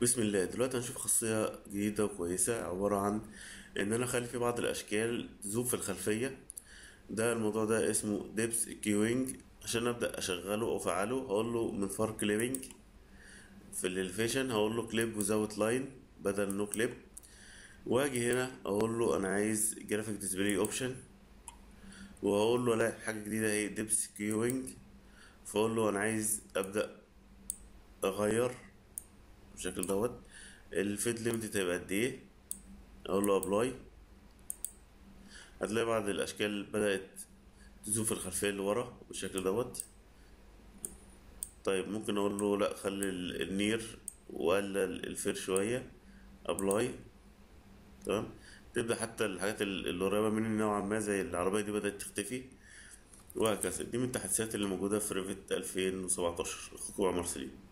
بسم الله دلوقتي هنشوف خاصية جديدة وكويسة عبارة عن إن أنا أخلي في بعض الأشكال تذوب في الخلفية ده الموضوع ده اسمه ديبس كيوينج عشان أبدأ أشغله أو أفعله هقول له من فار كليبنج في الإليفيشن هقول له كليب وزاوت لاين بدل نو كليب وأجي هنا أقول له أنا عايز جرافيك ديسبلاي أوبشن وهقول له ألاقي حاجة جديدة هي ديبس كيوينج فأقول له أنا عايز أبدأ أغير بالشكل دوت الفيد ليميت هيبقى قد ايه اقول له ابلاي هتلاقي بعض الاشكال بدات تزوم في الخلفيه اللي ورا بالشكل دوت طيب ممكن اقول له لا خلي ال- النير وقلل الفير شويه ابلاي تمام تبدا حتى الحاجات ال- اللي قريبه مني نوعا ما زي العربيه دي بدات تختفي وهكذا دي من التحديثات اللي موجوده في ريفت 2017 اخوكم عمر سليم